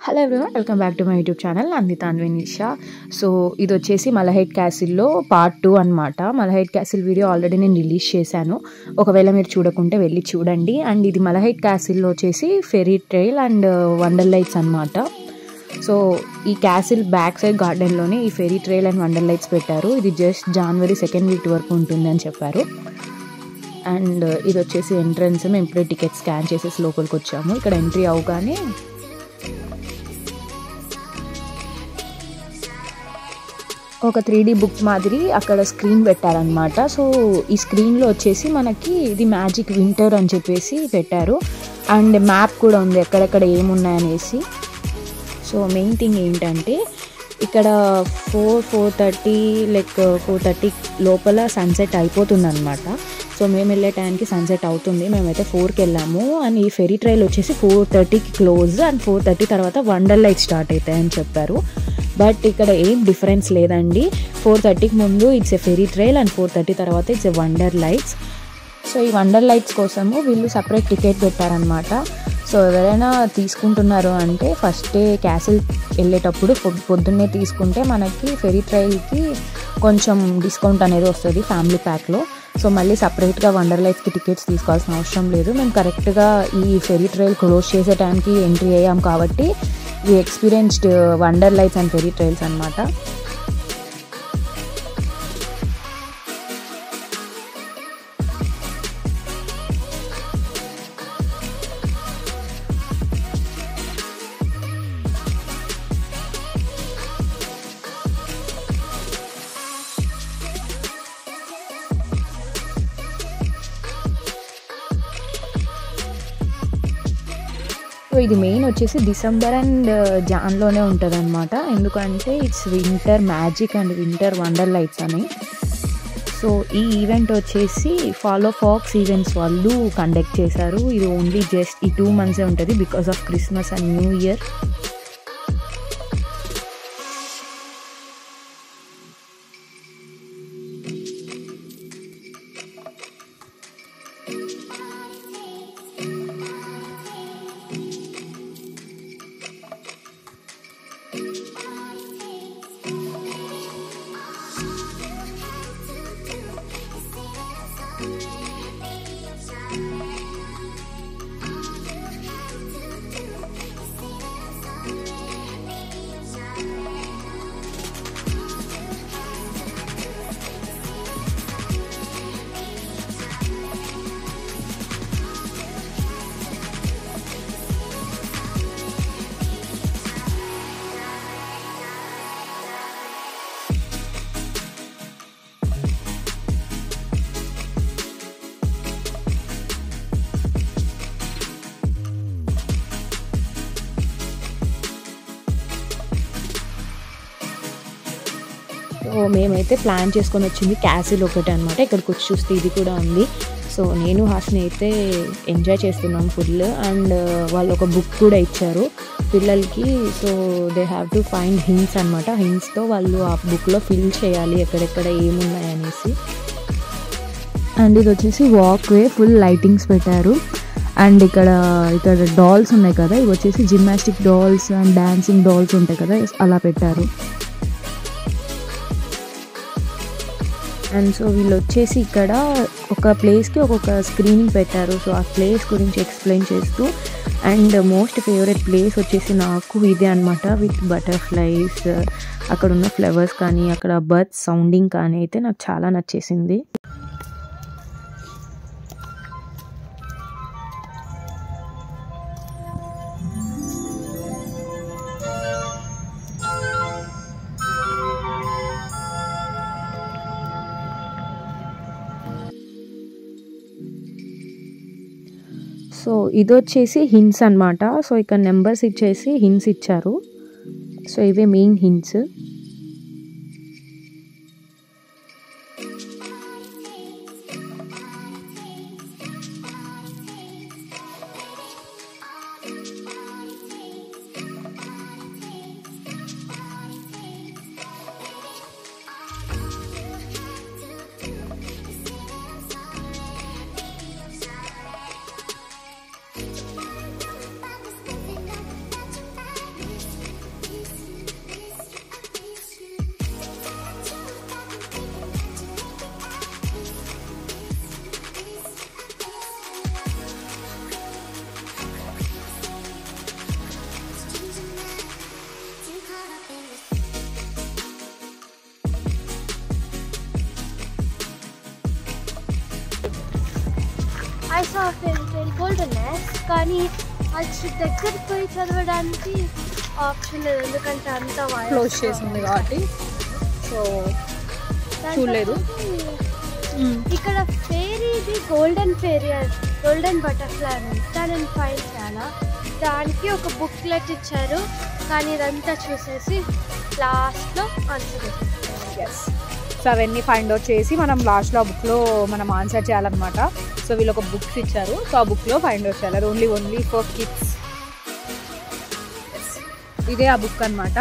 Hello everyone welcome back to my YouTube channel Nandita అన్వినిషా so ఇది వచ్చేసి మలహైట్ క్యాసిల్లో పార్ట్ టూ అనమాట మలహైట్ క్యాసిల్ వీడియో ఆల్రెడీ నేను రిలీజ్ చేశాను ఒకవేళ మీరు చూడకుంటే వెళ్ళి చూడండి అండ్ ఇది మలహైట్ క్యాసిల్లో వచ్చేసి fairy trail and wonder lights అనమాట సో ఈ క్యాసిల్ బ్యాక్ సైడ్ గార్డెన్లోనే ఈ fairy trail and wonder lights పెట్టారు ఇది జస్ట్ జనవరి సెకండ్ వీక్ వరకు ఉంటుంది అని చెప్పారు అండ్ ఇది వచ్చేసి ఎంట్రన్స్ మేము ఇప్పుడే టికెట్ స్కాన్ చేసేసి లోపలికి వచ్చాము ఇక్కడ ఎంట్రీ అవగానే ఒక త్రీ డీ బుక్ మాదిరి అక్కడ స్క్రీన్ పెట్టారనమాట సో ఈ స్క్రీన్లో వచ్చేసి మనకి ఇది మ్యాజిక్ వింటర్ అని చెప్పేసి పెట్టారు అండ్ మ్యాప్ కూడా ఉంది ఎక్కడెక్కడ ఏమున్నాయనేసి సో మెయిన్ థింగ్ ఏంటంటే ఇక్కడ four four thirty like four thirty లోపల సన్సెట్ అయిపోతుంది అనమాట సో మేము వెళ్ళే టైంకి సన్సెట్ అవుతుంది మేమైతే ఫోర్కి వెళ్ళాము అండ్ ఈ ఫెరీ ట్రైల్ వచ్చేసి ఫోర్ థర్టీకి క్లోజ్ అండ్ ఫోర్ థర్టీ తర్వాత వండర్ లైట్ స్టార్ట్ అవుతాయని చెప్పారు బట్ ఇక్కడ ఏం డిఫరెన్స్ లేదండి ఫోర్ థర్టీకి ముందు it's a fairy trail and four thirty తర్వాత it's a wonder lights so ఈ వండర్ లైట్స్ కోసము వీళ్ళు సపరేట్ టికెట్ పెట్టారనమాట సో ఎవరైనా తీసుకుంటున్నారు అంటే ఫస్ట్ డే క్యాసిల్ వెళ్ళేటప్పుడు పొద్దున్నే తీసుకుంటే మనకి ఫెరీ ట్రైల్కి కొంచెం డిస్కౌంట్ అనేది వస్తుంది ఫ్యామిలీ ప్యాక్లో సో మళ్ళీ సపరేట్గా వండర్ లైట్స్కి టికెట్స్ తీసుకోవాల్సిన అవసరం లేదు మేము కరెక్ట్గా ఈ ఫెరీ ట్రైల్ క్లోజ్ చేసే టైంకి ఎంట్రీ అయ్యాం కాబట్టి ఈ experienced wonder lights and fairy trails అనమాట సో ఇది మెయిన్ వచ్చేసి డిసెంబర్ అండ్ జాన్లోనే ఉంటుంది అనమాట ఎందుకంటే it's winter magic and winter wonder lights అని సో ఈ ఈవెంట్ వచ్చేసి ఫాలో ఫాక్స్ ఈవెంట్స్ వాళ్ళు కండక్ట్ చేశారు ఇది ఓన్లీ జస్ట్ ఈ టూ మంత్సే ఉంటుంది because of Christmas and new year so మేమైతే ప్లాన్ చేసుకొని వచ్చింది క్యాసిల్ ఒకటి అనమాట ఇక్కడికి వచ్చి చూస్తే ఇది కూడా ఉంది సో నేను హాస్ని అయితే ఎంజాయ్ చేస్తున్నాం ఫుల్ అండ్ వాళ్ళు ఒక బుక్ కూడా ఇచ్చారు పిల్లలకి so they have to find hints అనమాట హింట్స్తో వాళ్ళు ఆ బుక్లో ఫిల్ చేయాలి ఎక్కడెక్కడ ఏమున్నాయనేసి అండ్ ఇది వచ్చేసి వాక్ వే ఫుల్ లైటింగ్స్ పెట్టారు అండ్ ఇక్కడ ఇక్కడ డాల్స్ ఉన్నాయి కదా ఇవి వచ్చేసి gymnastic dolls and dancing dolls ఉంటాయి కదా అలా పెట్టారు అండ్ సో వీళ్ళు వచ్చేసి ఇక్కడ ఒక ప్లేస్కి ఒక్కొక్క స్క్రీనింగ్ పెట్టారు సో ఆ ప్లేస్ గురించి ఎక్స్ప్లెయిన్ చేస్తూ అండ్ మోస్ట్ ఫేవరెట్ ప్లేస్ వచ్చేసి నాకు ఇదే అనమాట విత్ బటర్ఫ్లైస్ అక్కడ ఉన్న ఫ్లవర్స్ కానీ అక్కడ బర్డ్స్ సౌండింగ్ కానీ అయితే నాకు చాలా నచ్చేసింది సో ఇది వచ్చేసి హింట్స్ అనమాట సో ఇక్కడ నెంబర్స్ ఇచ్చేసి హింట్స్ ఇచ్చారు సో ఇవే main hints pages of golden కానీ అది దగ్గరికి పోయి చదవడానికి ఆప్షన్ లేదు ఎందుకంటే అంత క్లోజ్ చేసింది కాబట్టి సో చూడలేదు. ఇక్కడ ఫేరీది గోల్డెన్ ఫేరీ గోల్డెన్ బటర్ఫ్లై అని దానిని ఫైన్ చాలా దానికి ఒక బుక్లెట్ ఇచ్చారు కానీ ఇదంతా చూసేసి లాస్ట్లో ఆన్సర్ ఎస్ సో అవన్నీ ఫైండ్ అవుట్ చేసి మనం లాస్ట్లో ఆ బుక్లో మనం ఆన్సర్ చేయాలన్నమాట సో వీళ్ళు ఒక బుక్స్ ఇచ్చారు సో ఆ బుక్లో ఫైండ్ అవుట్ చేయాలి అది ఓన్లీ ఓన్లీ ఫర్ కిడ్స్ ఇదే ఆ బుక్ అనమాట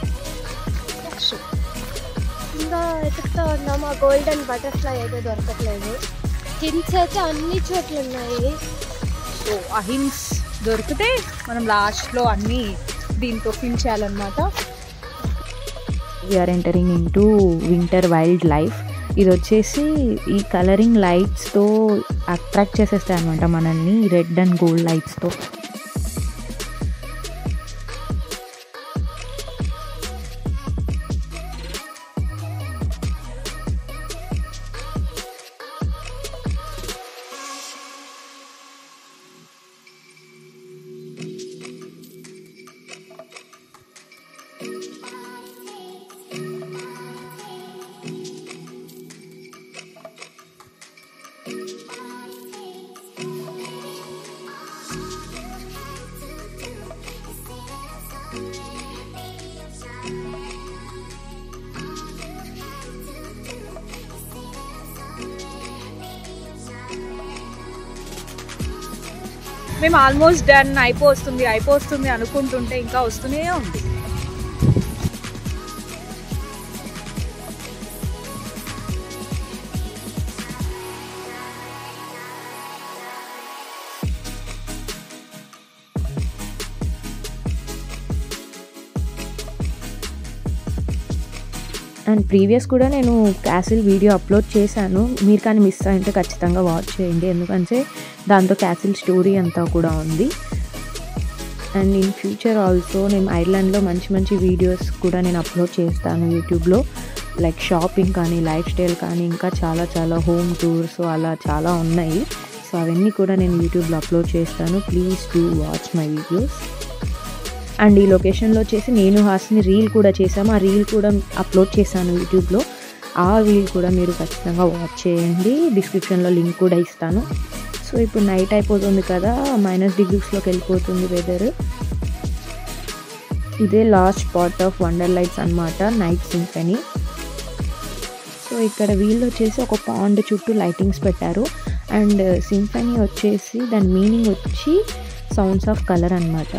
ఇంకా వెతుకుతూ ఉన్నాం ఆ గోల్డెన్ బటర్ఫ్లై అయితే దొరకట్లేదు హింట్స్ అయితే అన్ని చోట్ల ఉన్నాయి సో ఆ హింట్స్ దొరికితే మనం లాస్ట్లో అన్నీ దీంతో ఫిల్ చేయాలన్నమాట we are entering into winter wildlife ఇది వచ్చేసి ఈ కలరింగ్ లైట్స్తో అట్రాక్ట్ చేసేస్తాయి అనమాట మనల్ని రెడ్ అండ్ గోల్డ్ లైట్స్తో మేము ఆల్మోస్ట్ డన్ అయిపోతుంది అయిపోతుంది అనుకుంటుంటే ఇంకా వస్తూనే ఉంది అండ్ ప్రీవియస్ కూడా నేను క్యాసిల్ వీడియో అప్లోడ్ చేశాను మీరు కానీ మిస్ అయింటే ఖచ్చితంగా వాచ్ చేయండి ఎందుకంటే దాంతో క్యాసిల్ స్టోరీ అంతా కూడా ఉంది అండ్ ఇన్ ఫ్యూచర్ ఆల్సో నేను ఐర్లాండ్లో మంచి మంచి వీడియోస్ కూడా నేను అప్లోడ్ చేస్తాను యూట్యూబ్లో లైక్ షాపింగ్ కానీ లైఫ్ స్టైల్ కానీ ఇంకా చాలా చాలా హోమ్ టూర్స్ అలా చాలా ఉన్నాయి సో అవన్నీ కూడా నేను యూట్యూబ్లో అప్లోడ్ చేస్తాను please do watch my videos and ఈ లొకేషన్లో వచ్చేసి నేను హాస్ని రీల్ కూడా చేసాము ఆ రీల్ కూడా అప్లోడ్ చేశాను యూట్యూబ్లో ఆ రీల్ కూడా మీరు ఖచ్చితంగా వాచ్ చేయండి డిస్క్రిప్షన్లో లింక్ కూడా ఇస్తాను సో ఇప్పుడు నైట్ అయిపోతుంది కదా మైనస్ డిగ్రీస్లోకి వెళ్ళిపోతుంది వెదర్ ఇదే last spot of wonder lights అనమాట నైట్ సింఫనీ సో ఇక్కడ వీళ్ళు వచ్చేసి ఒక పాండ్ చుట్టూ లైటింగ్స్ పెట్టారు అండ్ సింఫనీ వచ్చేసి దాని మీనింగ్ వచ్చి సౌండ్స్ ఆఫ్ కలర్ అనమాట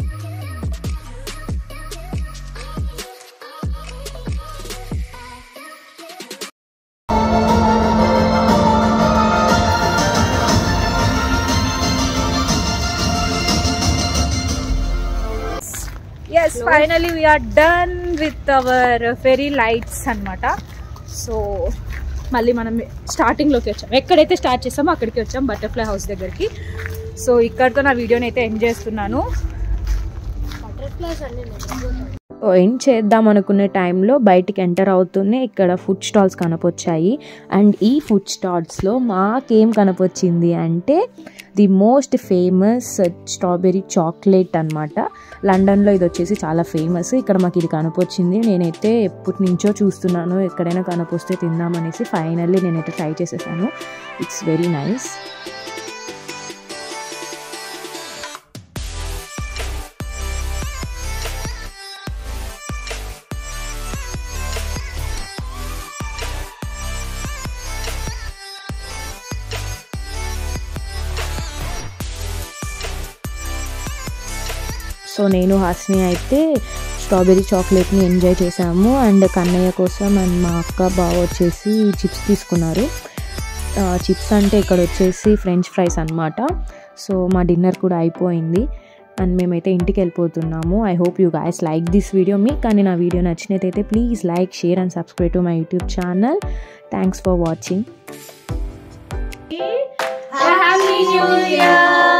yes finally we are done with our fairy lights అనమాట సో మళ్ళీ మనం స్టార్టింగ్లోకి వచ్చాం ఎక్కడైతే స్టార్ట్ చేసామో అక్కడికి వచ్చాం బటర్ఫ్లై హౌస్ దగ్గరికి సో ఇక్కడితో నా వీడియోని అయితే ఎండ్ చేస్తున్నాను బటర్ఫ్లైస్ అన్ని నిద్రపోతాయి ఎండ్ చేద్దాం అనుకునే టైంలో బయటికి ఎంటర్ అవుతూనే ఇక్కడ ఫుడ్ స్టాల్స్ కనపొచ్చాయి అండ్ ఈ ఫుడ్ స్టాల్స్లో మాకేం కనపొచ్చింది అంటే the most famous strawberry chocolate అనమాట లండన్లో ఇది వచ్చేసి చాలా ఫేమస్ ఇక్కడ మాకు ఇది కనపొచ్చింది నేనైతే ఎప్పటి నుంచో చూస్తున్నాను ఎక్కడైనా కనపొస్తే తిందామనేసి ఫైనల్లీ నేనైతే ట్రై చేసేసాను ఇట్స్ వెరీ నైస్ సో నేను హాస్ని అయితే స్ట్రాబెర్రీ చాక్లెట్ని ఎంజాయ్ చేసాము అండ్ కన్నయ్య కోసం అండ్ మా అక్క బావ వచ్చేసి చిప్స్ తీసుకున్నారు చిప్స్ అంటే ఇక్కడ వచ్చేసి ఫ్రెంచ్ ఫ్రైస్ అనమాట సో మా డిన్నర్ కూడా అయిపోయింది అండ్ మేమైతే ఇంటికి వెళ్ళిపోతున్నాము I hope you guys like this video మీకు కానీ నా వీడియో నచ్చినట్టయితే please like share and subscribe to my YouTube channel thanks for watching happy new year